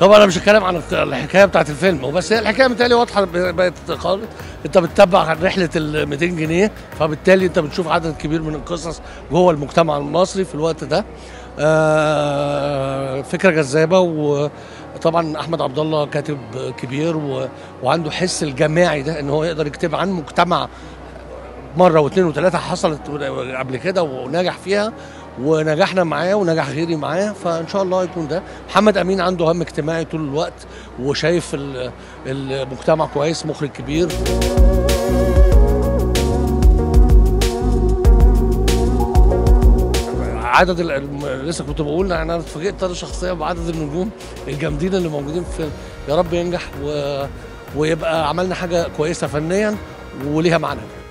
طبعا انا مش هتكلم عن الحكايه بتاعت الفيلم وبس هي الحكايه بالتالي واضحه بقت خالص انت بتتبع رحله ال 200 جنيه فبالتالي انت بتشوف عدد كبير من القصص جوه المجتمع المصري في الوقت ده آه فكره جذابه وطبعا احمد عبد الله كاتب كبير و... وعنده حس الجماعي ده ان هو يقدر يكتب عن مجتمع مره واثنين وثلاثه حصلت قبل كده ونجح فيها ونجحنا معاه ونجح غيري معاه فان شاء الله يكون ده محمد امين عنده هم اجتماعي طول الوقت وشايف المجتمع كويس مخرج كبير عدد لسه كنت بقول يعني انا اتفاجئت انا شخصيا بعدد النجوم الجامدين اللي موجودين في الفيلم يا رب ينجح و... ويبقى عملنا حاجه كويسه فنيا وليها معنى